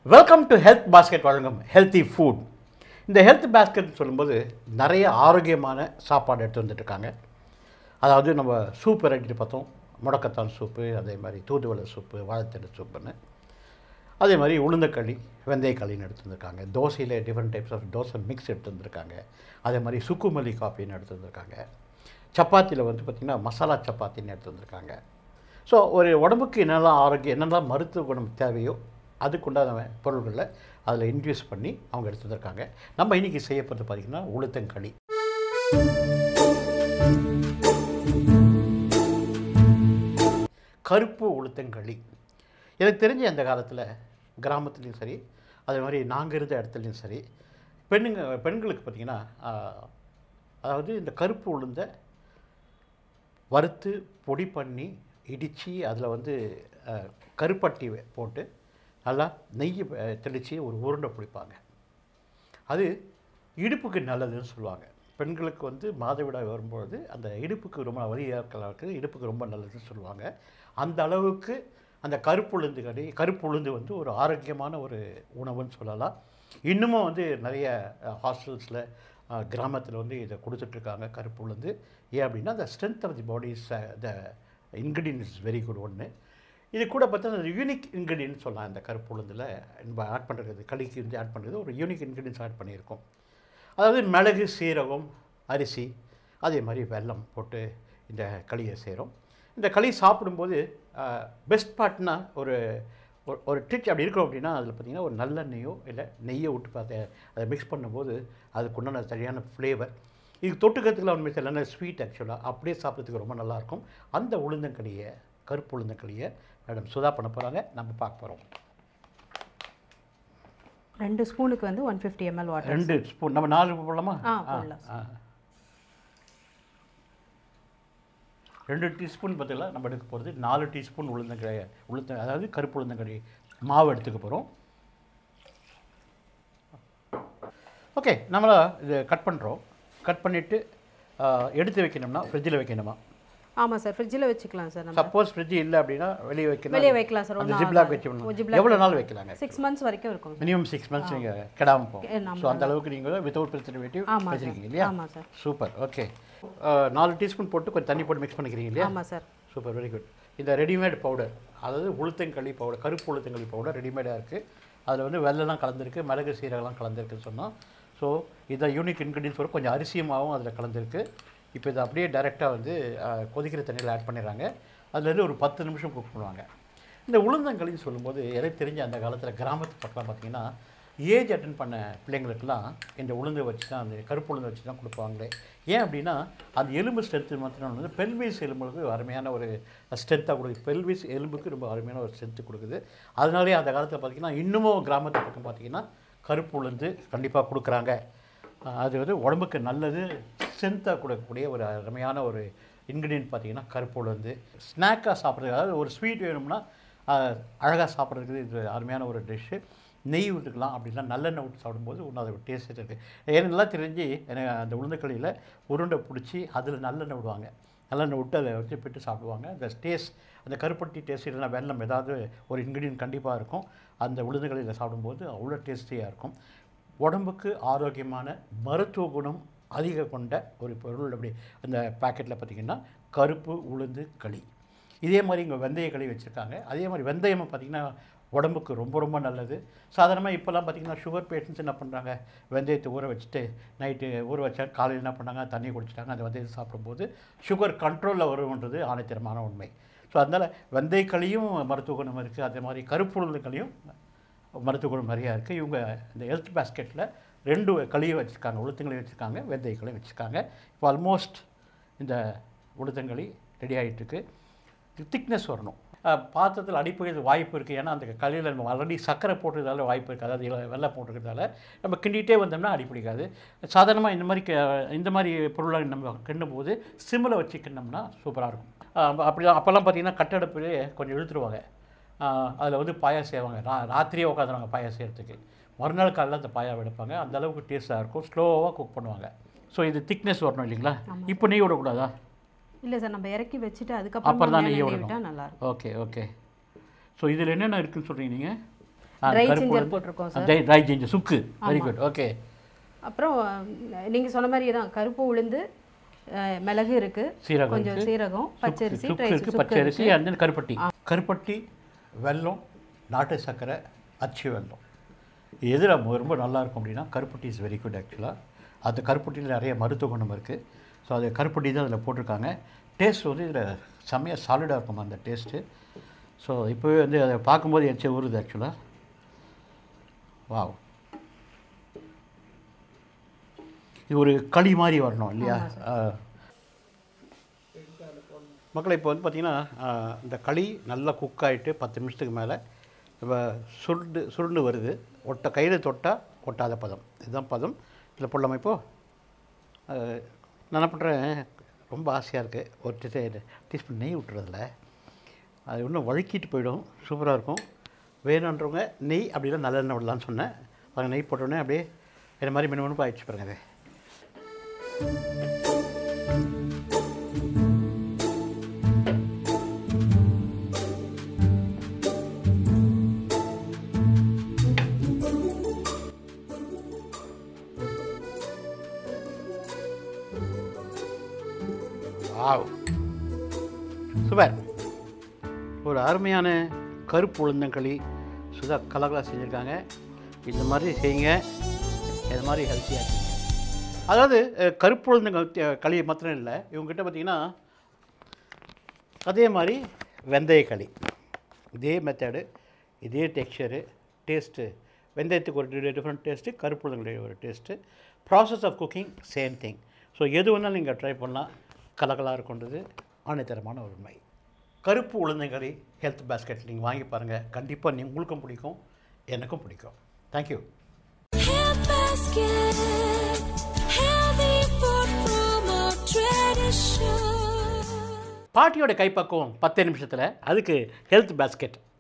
Welcome to health basket வழங்கும் healthy food இந்த health basket சொல்லும்போது நிறைய ஆரோக்கியமான சாப்பாடு எடுத்து வந்துட்டு இருக்காங்க அதாவது நம்ம சூப் வெரைட்டி பார்த்தோம் முடக்கத்தான் சூப்பு அதே மாதிரி தூதுவளை சூப்பு வாழைத்தண்டு சூப்புன்னு அதே மாதிரி உளுந்தக்களி வெந்தயக்களின்னு எடுத்து வந்திருக்காங்க தோசையில் different types of dosa mix எடுத்து வந்திருக்காங்க அதே மாதிரி சுக்குமல்லி காஃபின்னு எடுத்து வந்திருக்காங்க சப்பாத்தியில் வந்து பார்த்திங்கன்னா மசாலா சப்பாத்தின்னு எடுத்து வந்திருக்காங்க ஸோ ஒரு உடம்புக்கு என்னெல்லாம் ஆரோக்கியம் என்னெல்லாம் மருத்துவ குணம் தேவையோ அதுக்குண்டான பொருள்களை அதில் இன்ட்யூஸ் பண்ணி அவங்க எடுத்து வந்திருக்காங்க நம்ம இன்றைக்கி செய்யப்படுறது பார்த்திங்கன்னா உளுத்தங்களி கருப்பு உளுத்தங்களி எனக்கு தெரிஞ்ச அந்த காலத்தில் கிராமத்துலேயும் சரி அதே மாதிரி நாங்கள் இருந்த இடத்துலையும் சரி பெண்ணுங்க பெண்களுக்கு பார்த்திங்கன்னா ஆஹ், அதாவது இந்த கருப்பு உளுந்த வறுத்து பொடி பண்ணி இடித்து அதில் வந்து அஹ், கருப்பட்டி வெ- போட்டு நல்லா நெய் அஹ், தெளித்து ஒரு உருண்டை பிடிப்பாங்க அது இடுப்புக்கு நல்லதுன்னு சொல்லுவாங்க பெண்களுக்கு வந்து மாதவிடாய் வரும்பொழுது அந்த இடுப்புக்கு ரொம்ப வலியாக இருக்கிறவங்களுக்கு இடுப்புக்கு ரொம்ப நல்லதுன்னு சொல்லுவாங்க அந்த அளவுக்கு அந்த கருப்பு உளுந்து கடை கருப்பு உளுந்து வந்து ஒரு ஆரோக்கியமான ஒரு உணவுன்னு சொல்லலாம் இன்னமும் வந்து நிறைய ஹாஸ்டல்ஸில் கிராமத்தில் வந்து இதை கொடுத்துட்ருக்காங்க கருப்பு உளுந்து ஏன் அப்படின்னா the strength of the body is the ingredient is very good ஒன்று இது கூட பார்த்தா அந்த யூனிக் இன்க்ரீடியன்ட் சொல்லலாம் இந்த கருப்பு உளுந்தில் நம்ம ஆட் பண்ணுறது களிக்கு வந்து ஆட் பண்ணுறது ஒரு யூனிக் இன்க்ரீடியன்ஸ் ஆட் பண்ணியிருக்கோம் அதாவது மிளகு சீரகம் அரிசி அதே மாதிரி வெல்லம் போட்டு இந்த களியை செய்கிறோம் இந்த களி சாப்பிடும்போது பெஸ்ட் பார்ட்னா ஒரு ஒரு- ஒரு ட்ரிச் அப்படி இருக்கணும் அப்படின்னா அதில் பார்த்தீங்கன்னா ஒரு நல்லெண்ணெயோ இல்லை நெய்யோ விட்டு பார்த்து அதை மிக்ஸ் பண்ணும்போது அதுக்கு உண்டான சரியான ஃப்ளேவர் இது தொட்டுக்கிறதுக்குலாம் உண்மை இல்லைன்னா ஸ்வீட் ஆக்சுவலாக அப்படியே சாப்பிட்றதுக்கு ரொம்ப நல்லாயிருக்கும் அந்த உளுந்தங்களியை கருப்பு உளுந்தங்களியை மேடம் சுதா பண்ண போகிறாங்க நம்ம பார்க்க போகிறோம் ரெண்டு ஸ்பூனுக்கு வந்து ஒன் ஃபிஃப்டி எம்எல் வாட்டர் ரெண்டு ஸ்பூன் நம்ம நாலு போடலாமா ஆ, போடலாம். ஆ. ரெண்டு டீஸ்பூன் பதிலா நம்ம எடுக்க போகிறது நாலு டீஸ்பூன் உளுந்தங்கடை உளுத்த அதாவது கருப்பு உளுந்தங்கடை மாவு எடுத்துக்க போகிறோம் ஓகே நம்மள இது கட் பண்ணுறோம் கட் பண்ணிவிட்டு எடுத்து வைக்கணும்னா ஃப்ரிட்ஜில் வைக்கணுமா ஆமாம் சார் ஃப்ரிட்ஜில் வச்சுக்கலாம் சார் நம்ம சப்போஸ் ஃப்ரிட்ஜ் இல்லை அப்படின்னா வெளியே வைக்கணும் வெளியே வைக்கலாம் சார் அந்த ஒன்றும் ஜிப்லாக் வச்சு எவ்வளோ நாள் வைக்கலாங்க சிக்ஸ் மந்த்ஸ் வரைக்கும் இருக்கும் சார் மினிமம் சிக்ஸ் மந்த்ஸ் நீங்கள் கெடாமல் ஏ, போகும் நம்ம ஸோ அந்த அளவுக்கு நீங்கள் வித்தவுட் ப்ரிசர்வேட்டிவ் ஆமாம் சார் வச்சுருக்கீங்க இல்லையா ஆமாம் சார் சூப்பர் ஓகே நாலு டீஸ்பூன் போட்டு கொஞ்சம் தண்ணி போட்டு மிக்ஸ் பண்ணிக்கிறீங்க இல்லையா ஆமாம் சார் சூப்பர் வெரி குட் இந்த ரெடிமேட் பவுடர் அதாவது உளுத்தங்களி பவுடர் கருப்பு உளுத்தங்களி பவுடர் ரெடிமேடாக இருக்குது அதில் வந்து வெள்ளம்லாம் கலந்துருக்கு மிளகு சீரகம்லாம் கலந்துருக்குன்னு சொன்னோம் ஸோ இதை யூனிக் இன்க்ரீடியன்ஸ் வரும் கொஞ்சம் அரிசி மாவும் அதில் கலந்துருக்கு இப்போ இதை அப்படியே டைரெக்டாக வந்து அஹ், கொதிக்கிற தண்ணியில் ஆட் பண்ணிடுறாங்க அதுலேருந்து ஒரு பத்து நிமிஷம் குக் பண்ணுவாங்க இந்த உளுந்தங்களின்னு சொல்லும்போது எனக்கு தெரிஞ்ச அந்த காலத்தில் கிராமத்து பக்கம் பார்த்தீங்கன்னா ஏஜ் அட்டன் பண்ண பிள்ளைங்களுக்கெல்லாம் இந்த உளுந்து வச்சு தான் அந்த கருப்பு உளுந்து வச்சு தான் கொடுப்பாங்களே ஏன் அப்படின்னா அந்த எலும்பு ஸ்ட்ரென்த்து மாத்திரம் வந்து பெல்விஸ் எலும்புக்கு அருமையான ஒரு ஸ்ட்ரென்த்தாக கொடுக்குது பெல்விஸ் எலும்புக்கு ரொம்ப அருமையான ஒரு ஸ்ட்ரென்த்து கொடுக்குது அதனாலே அந்த காலத்தில் பார்த்தீங்கன்னா இன்னமும் கிராமத்து பக்கம் பார்த்தீங்கன்னா கருப்பு உளுந்து கண்டிப்பாக கொடுக்குறாங்க அஹ் அது வந்து உடம்புக்கு நல்லது ஸ்ட்ரென்த்தாக கொடுக்கக்கூடிய ஒரு அருமையான ஒரு இன்க்ரீடியன்ட் பார்த்தீங்கன்னா கருப்பு உளுந்து ஸ்நாக்காக சாப்பிட்றது அதாவது ஒரு ஸ்வீட் வேணும்னா அழகாக சாப்பிட்றதுக்கு இது அருமையான ஒரு டிஷ்ஷு நெய் விட்டுக்கலாம் அப்படின்னா நல்லெண்ணெய் விட்டு சாப்பிடும்போது இன்னும் அதோட டேஸ்ட் இருக்குது எனக்குலாம் தெரிஞ்சு எனக்கு அந்த உளுந்தக்களியில் உருண்டை பிடிச்சி அதில் நல்லெண்ணெய் விடுவாங்க நல்லெண்ணெய் விட்டு அதை வச்சு பிட்டு சாப்பிடுவாங்க அந்த டேஸ்ட் அந்த கருப்பட்டி டேஸ்ட் இல்லைன்னா வெல்லம் ஏதாவது ஒரு இன்க்ரீடியன்ட் கண்டிப்பாக இருக்கும் அந்த உளுந்துகளில் சாப்பிடும்போது அவ்வளோ டேஸ்டியாக இருக்கும் உடம்புக்கு ஆரோக்கியமான மருத்துவ குணம் அதிக கொண்ட ஒரு பொருள் அப்படி அந்த பாக்கெட்டில் பார்த்தீங்கன்னா கருப்பு உளுந்து களி இதே மாதிரி இங்கே வெந்தய களி வச்சுருக்காங்க அதே மாதிரி வெந்தயம் பார்த்திங்கன்னா உடம்புக்கு ரொம்ப ரொம்ப நல்லது சாதாரணமாக இப்போல்லாம் பார்த்திங்கன்னா சுகர் பேஷண்ட்ஸ் என்ன பண்ணுறாங்க வெந்தயத்தை ஊற வச்சுட்டு நைட்டு ஊற வச்சா காலையில் என்ன பண்ணாங்க தண்ணி குடிச்சிட்டாங்க அந்த வெந்தயத்தை சாப்பிடும்போது சுகர் கண்ட்ரோலில் வரும்ன்றது ஆணைத்தரமான உண்மை ஸோ அதனால் வெந்தயக்களியும் மருத்துவ குணம் இருக்குது அதே மாதிரி கருப்பு உளுந்துக்களையும் மருத்துவ குணம் நிறையா இருக்குது இவங்க இந்த ஹெல்த் பாஸ்கெட்டில் ரெண்டு களியும் வச்சுருக்காங்க உளுத்தங்களையும் வச்சுருக்காங்க வெந்தயக்களையும் வச்சுருக்காங்க இப்போ ஆல்மோஸ்ட் இந்த உளுத்தங்களி ரெடி ஆகிட்டுருக்கு திக்னஸ் வரணும் அஹ் பாத்திரத்தில் அடிப்புகிறது வாய்ப்பு இருக்குது ஏன்னா அந்த களியில் நம்ம ஆல்ரெடி சர்க்கரை போட்டதால வாய்ப்பு இருக்குது அதாவது இல- வெள்ளை போட்டிருக்கிறதால நம்ம கிண்டிகிட்டே வந்தோம்னா அடி பிடிக்காது சாதாரணமாக இந்த மாதிரி க- இந்த மாதிரி பொருளை நம்ம கிண்டும் போது சிம்மில் வச்சு கிண்டோம்னா சூப்பராக இருக்கும் அஹ் அப்படி அப்போல்லாம் பார்த்தீங்கன்னா கட்டடப்பிலே கொஞ்சம் இழுத்துருவாங்க அதில் வந்து பாயா செய்வாங்க ரா ராத்திரியே உட்காந்துருவாங்க பாயா செய்கிறதுக்கு மறுநாள் காலையில் அந்த பாயா எடுப்பாங்க அந்த அளவுக்கு டேஸ்ட்டாக இருக்கும் ஸ்லோவாக குக் பண்ணுவாங்க ஸோ இது திக்னஸ் வரணும் இல்லைங்களா இப்போ நெய் விடக்கூடாதா இல்லை சார் நம்ம இறக்கி வச்சுட்டு அப்புறம் தான் அதுக்கப்புறம் நெய் நெய் விடணும். விட்டால் நல்லாயிருக்கும் ஓகே ஓகே ஸோ இதில் என்னென்ன இருக்குன்னு சொல்கிறீங்க நீங்கள் ட்ரை கருப்பு ஜிஞ்சர் உளுந்து. போட்டிருக்கோம் சார் ட்ரை ட்ரை ஜிஞ்சர் சுக்கு வெரி குட் ஓகே அப்புறம் நீங்கள் சொன்ன மாதிரியே தான் கருப்பு உளுந்து அஹ், மிளகு இருக்கு சீரகம் கொஞ்சம் சீரகம் பச்சரிசி சுக்கு ட்ரை இருக்குது சுக்கு பச்சரிசி அண்ட் தென் கருப்பட்டி கருப்பட்டி வெல்லம் நாட்டு சர்க்கரை அச்சு வெல்லம் இது எது ரொம்ப ரொம்ப நல்லா இருக்கும் அப்படின்னா கருப்பட்டி இஸ் வெரி குட் ஆக்சுவலாக அந்த கருப்பட்டியில் நிறைய மருத்துவ குணம் இருக்குது ஸோ அது கருப்பட்டி தான் அதில் போட்டிருக்காங்க டேஸ்ட் வந்து இதில் செம்மையாக சாலிடாக இருக்கும் அந்த டேஸ்ட்டு ஸோ இப்போவே வந்து அதை பார்க்கும்போது எச்ச ஊறுது ஆக்சுவலாக வாவ் இது ஒரு களி மாதிரி வரணும் இல்லையா ஆ. மக்களை இப்போ வந்து பார்த்திங்கன்னா இந்த களி நல்லா குக் ஆகிட்டு பத்து நிமிஷத்துக்கு மேலே இப்போ சுருண்டு சுருண்டு வருது ஒட்ட கையில் தொட்டால் ஒட்டாத பதம் இதுதான் பதம் இதில் போடலாமா இப்போ அஹ், நான் என்ன பண்ணுறேன் ரொம்ப ஆசையாக இருக்குது ஒரு டீ டீஸ்பூன் நெய் விட்டுறதுல அது இன்னும் வழுக்கிட்டு போயிடும் சூப்பராக இருக்கும் வேணுன்றவங்க நெய் அப்படிலாம் நல்லெண்ணெய் விடலான்னு சொன்னேன் பாருங்க நெய் போட்டோடனே அப்படியே என்ன மாதிரி மினு மினுப்பு ஆயிடுச்சு பாருங்க அது வாவ் சூப்பர் ஒரு அருமையான கருப்பு உளுந்தங்களி சுதா கலகலாக செஞ்சுருக்காங்க இந்த மாதிரி செய்யுங்க இது மாதிரி ஹெல்த்தியாக செய்யுங்க அதாவது அஹ், கருப்பு உளுந்தங்கள் களி மாத்திரம் இல்லை இவங்ககிட்ட பார்த்தீங்கன்னா அதே மாதிரி வெந்தய களி இதே மெத்தடு இதே டெக்ஸ்சரு டேஸ்ட்டு வெந்தயத்துக்கு ஒரு டிஃப்ரெண்ட் டேஸ்ட்டு கருப்பு உளுந்தங்களுடைய ஒரு taste process of cooking same thing so எது வேணாலும் நீங்கள் ட்ரை பண்ணலாம் கலகலாக இருக்கின்றது ஆணித்தரமான ஒரு உண்மை கருப்பு உளுந்தங்கறி ஹெல்த் பேஸ்கெட் நீங்கள் வாங்கி பாருங்கள் கண்டிப்பாக நீ உங்களுக்கும் பிடிக்கும் எனக்கும் பிடிக்கும் thank you Health basket, healthy food from our tradition. பாட்டியோட கைப்பக்குவம் பத்து நிமிஷத்தில் அதுக்கு ஹெல்த் பேஸ்கெட்